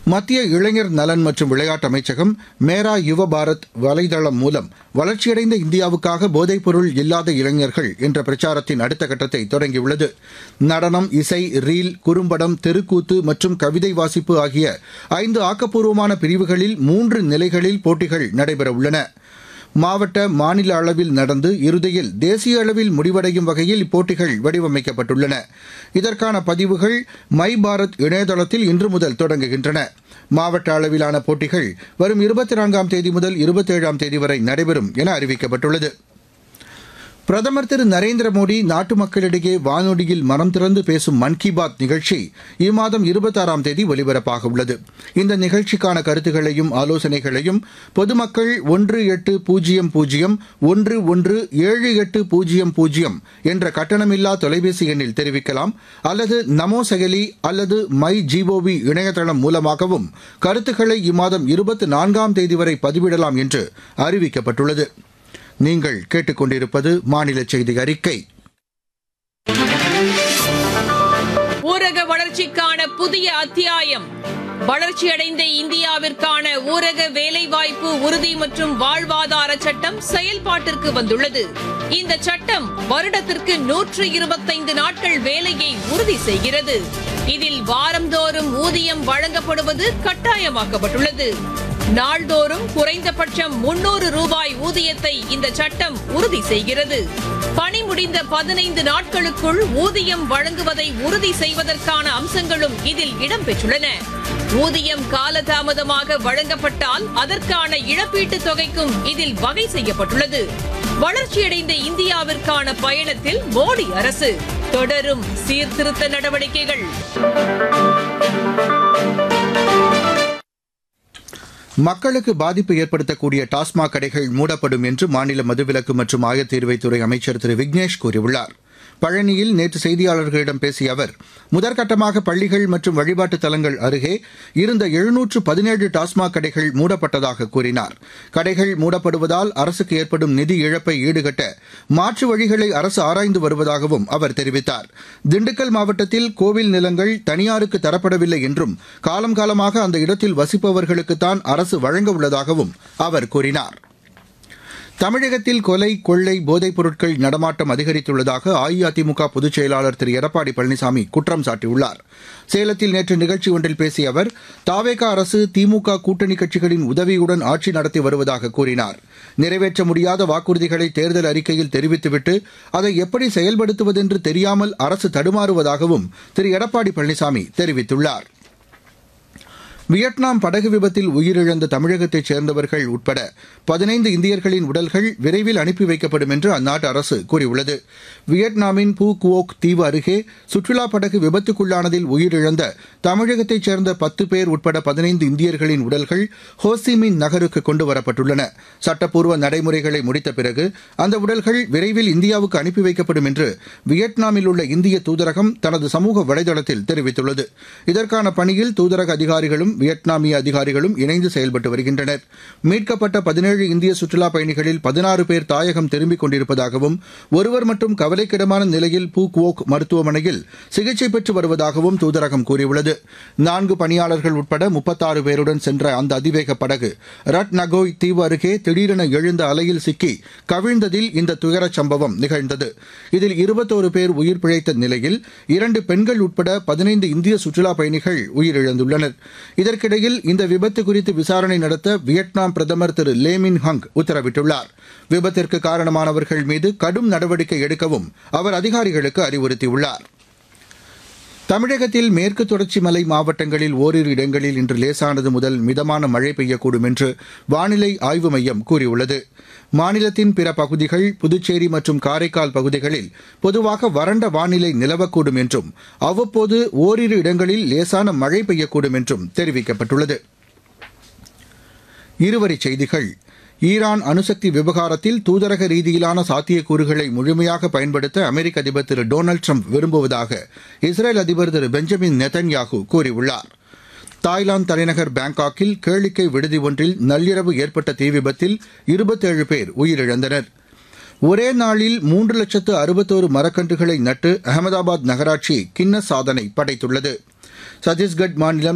மத்திய இளைஞர் நலன் மற்றும் விளையாட்டு அமைச்சகம் மேரா யுவ பாரத் வலைதளம் மூலம் வளர்ச்சியடைந்த இந்தியாவுக்காக போதைப்பொருள் இல்லாத இளைஞர்கள் என்ற பிரச்சாரத்தின் அடுத்த கட்டத்தை தொடங்கியுள்ளது நடனம் இசை ரீல் குறும்படம் தெருக்கூத்து மற்றும் கவிதை வாசிப்பு ஆகிய ஐந்து ஆக்கப்பூர்வமான பிரிவுகளில் மூன்று நிலைகளில் போட்டிகள் நடைபெறவுள்ளன மாவட்ட மாநில அளவில் நடந்து இறுதியில் தேசிய அளவில் முடிவடையும் வகையில் இப்போட்டிகள் வடிவமைக்கப்பட்டுள்ளன இதற்கான பதிவுகள் மை பாரத் இணையதளத்தில் இன்று முதல் தொடங்குகின்றன மாவட்ட அளவிலான போட்டிகள் வரும் இருபத்தி நான்காம் தேதி முதல் இருபத்தேழாம் தேதி வரை நடைபெறும் என அறிவிக்கப்பட்டுள்ளது பிரதமர் திரு நரேந்திர மோடி நாட்டு மக்களிடையே வானொலியில் மனம் திறந்து பேசும் மன் கி பாத் நிகழ்ச்சி இம்மாதம் இருபத்தாறாம் தேதி ஒலிபரப்பாக உள்ளது இந்த நிகழ்ச்சிக்கான கருத்துக்களையும் ஆலோசனைகளையும் பொதுமக்கள் ஒன்று எட்டு பூஜ்ஜியம் பூஜ்ஜியம் ஒன்று ஒன்று ஏழு எட்டு பூஜ்ஜியம் பூஜ்ஜியம் என்ற கட்டணமில்லா தொலைபேசி எண்ணில் தெரிவிக்கலாம் அல்லது நமோ செயலி அல்லது மை ஜிஓவி இணையதளம் மூலமாகவும் கருத்துக்களை இம்மாதம் இருபத்தி நான்காம் தேதி வரை பதிவிடலாம் என்று அறிவிக்கப்பட்டுள்ளது நீங்கள் கேட்டுக்கொண்டிருப்பது மாநில செய்தி அறிக்கை ஊரக வளர்ச்சிக்கான புதிய அத்தியாயம் வளர்ச்சியடைந்த இந்தியாவிற்கான ஊரக வேலைவாய்ப்பு உறுதி மற்றும் வாழ்வாதார சட்டம் செயல்பாட்டிற்கு வந்துள்ளது இந்த சட்டம் வருடத்திற்கு நூற்று இருபத்தைந்து நாட்கள் வேலையை உறுதி செய்கிறது இதில் வாரந்தோறும் ஊதியம் வழங்கப்படுவது கட்டாயமாக்கப்பட்டுள்ளது நாள்தோறும் குறைந்தபட்சம் முன்னூறு ரூபாய் ஊதியத்தை இந்த சட்டம் உறுதி செய்கிறது பணி முடிந்த பதினைந்து நாட்களுக்குள் ஊதியம் வழங்குவதை உறுதி செய்வதற்கான அம்சங்களும் இதில் இடம்பெற்றுள்ளன ஊதியம் காலதாமதமாக வழங்கப்பட்டால் அதற்கான இழப்பீட்டுத் தொகைக்கும் இதில் வகை செய்யப்பட்டுள்ளது வளர்ச்சியடைந்த இந்தியாவிற்கான பயணத்தில் மோடி அரசு தொடரும் சீர்திருத்த நடவடிக்கைகள் மக்களுக்கு பாதிப்பு ஏற்படுத்தக்கூடிய டாஸ்மாக் கடைகள் மூடப்படும் என்று மாநில மதுவிலக்கு மற்றும் ஆயத்தீர்வைத்துறை அமைச்சர் திரு விக்னேஷ் கூறியுள்ளார் பழனியில் நேற்று செய்தியாளர்களிடம் பேசிய அவர் முதற்கட்டமாக பள்ளிகள் மற்றும் வழிபாட்டுத் தலங்கள் அருகே இருந்த எழுநூற்று பதினேழு டாஸ்மாக் கடைகள் மூடப்பட்டதாக கூறினார் கடைகள் மூடப்படுவதால் அரசுக்கு ஏற்படும் நிதி இழப்பை ஈடுகட்ட மாற்று வழிகளை அரசு ஆராய்ந்து வருவதாகவும் அவர் தெரிவித்தார் திண்டுக்கல் மாவட்டத்தில் கோவில் நிலங்கள் தனியாருக்கு தரப்படவில்லை என்றும் காலம் காலமாக அந்த இடத்தில் வசிப்பவர்களுக்குத்தான் அரசு வழங்க உள்ளதாகவும் அவர் கூறினார் தமிழகத்தில் கொலை கொள்ளை போதைப் பொருட்கள் நடமாட்டம் அதிகரித்துள்ளதாக அஇஅதிமுக பொதுச் செயலாளர் திரு எடப்பாடி பழனிசாமி குற்றம் சாட்டியுள்ளார் சேலத்தில் நேற்று நிகழ்ச்சி ஒன்றில் பேசிய அவர் தாவேக அரசு திமுக கூட்டணி கட்சிகளின் உதவியுடன் ஆட்சி நடத்தி வருவதாக கூறினார் நிறைவேற்ற முடியாத வாக்குறுதிகளை தேர்தல் அறிக்கையில் தெரிவித்துவிட்டு அதை எப்படி செயல்படுத்துவதென்று தெரியாமல் அரசு தடுமாறுவதாகவும் திரு எடப்பாடி பழனிசாமி தெரிவித்துள்ளார் வியட்நாம் படகு விபத்தில் உயிரிழந்த தமிழகத்தைச் சேர்ந்தவர்கள் உட்பட பதினைந்து இந்தியர்களின் உடல்கள் விரைவில் அனுப்பி வைக்கப்படும் என்று அந்நாட்டு அரசு கூறியுள்ளது வியட்நாமின் பூ குவோக் தீவு அருகே சுற்றுலா படகு விபத்துக்குள்ளானதில் உயிரிழந்த தமிழகத்தைச் சேர்ந்த பத்து பேர் உட்பட பதினைந்து இந்தியர்களின் உடல்கள் ஹோசிமின் நகருக்கு கொண்டு வரப்பட்டுள்ளன சட்டப்பூர்வ நடைமுறைகளை முடித்த பிறகு அந்த உடல்கள் விரைவில் இந்தியாவுக்கு அனுப்பி வைக்கப்படும் என்று வியட்நாமில் உள்ள இந்திய தூதரகம் தனது சமூக வலைதளத்தில் தெரிவித்துள்ளது இதற்கான பணியில் தூதரக அதிகாரிகளும் வியட்நாமிய அதிகாரிகளும் இணைந்து செயல்பட்டு வருகின்றனர் மீட்கப்பட்ட பதினேழு இந்திய சுற்றுலாப் பயணிகளில் பதினாறு பேர் தாயகம் திரும்பிக் கொண்டிருப்பதாகவும் ஒருவர் மட்டும் கவலைக்கிடமான நிலையில் பூக்வோக் மருத்துவமனையில் சிகிச்சை பெற்று வருவதாகவும் தூதரகம் கூறியுள்ளது நான்கு பணியாளர்கள் உட்பட முப்பத்தாறு பேருடன் சென்ற அந்த அதிவேக படகு ரட் நகோய் தீவு அருகே திடீரென எழுந்த அலையில் சிக்கி கவிழ்ந்ததில் இந்த துயரச் சம்பவம் நிகழ்ந்தது இதில் இருபத்தோரு பேர் உயிர் பிழைத்த நிலையில் இரண்டு பெண்கள் உட்பட பதினைந்து இந்திய சுற்றுலாப் பயணிகள் உயிரிழந்துள்ளனர் இதற்கிடையில் இந்த விபத்து குறித்து விசாரணை நடத்த வியட்நாம் பிரதமர் திரு லேமின் ஹங் உத்தரவிட்டுள்ளார் விபத்திற்கு காரணமானவர்கள் மீது கடும் நடவடிக்கை எடுக்கவும் அவர் அதிகாரிகளுக்கு அறிவுறுத்தியுள்ளார் தமிழகத்தில் மேற்கு தொடர்ச்சி மலை மாவட்டங்களில் ஓரிரு இடங்களில் இன்று லேசானது முதல் மிதமான மழை பெய்யக்கூடும் என்று வானிலை ஆய்வு மையம் கூறியுள்ளது மாநிலத்தின் பிற பகுதிகள் புதுச்சேரி மற்றும் காரைக்கால் பகுதிகளில் பொதுவாக வறண்ட வானிலை நிலவக்கூடும் என்றும் அவ்வப்போது ஓரிரு இடங்களில் லேசான மழை பெய்யக்கூடும் என்றும் தெரிவிக்கப்பட்டுள்ளது இருவரிச் செய்திகள் ஈரான் அணுசக்தி விவகாரத்தில் தூதரக ரீதியிலான சாத்தியக்கூறுகளை முழுமையாக பயன்படுத்த அமெரிக்க அதிபர் திரு டொனால்டு ட்ரம்ப் விரும்புவதாக இஸ்ரேல் அதிபர் திரு பெஞ்சமின் நெதன்யாகு கூறியுள்ளார் தாய்லாந்து தலைநகர் பாங்காக்கில் கேளிக்கை விடுதி ஒன்றில் நள்ளிரவு ஏற்பட்ட தீ விபத்தில் இருபத்தேழு பேர் உயிரிழந்தனர் ஒரே நாளில் மூன்று லட்சத்து அறுபத்தோரு மரக்கன்றுகளை நட்டு அகமதாபாத் நகராட்சி கின்னஸ் சாதனை படைத்துள்ளது சத்தீஸ்கட் மாநிலம்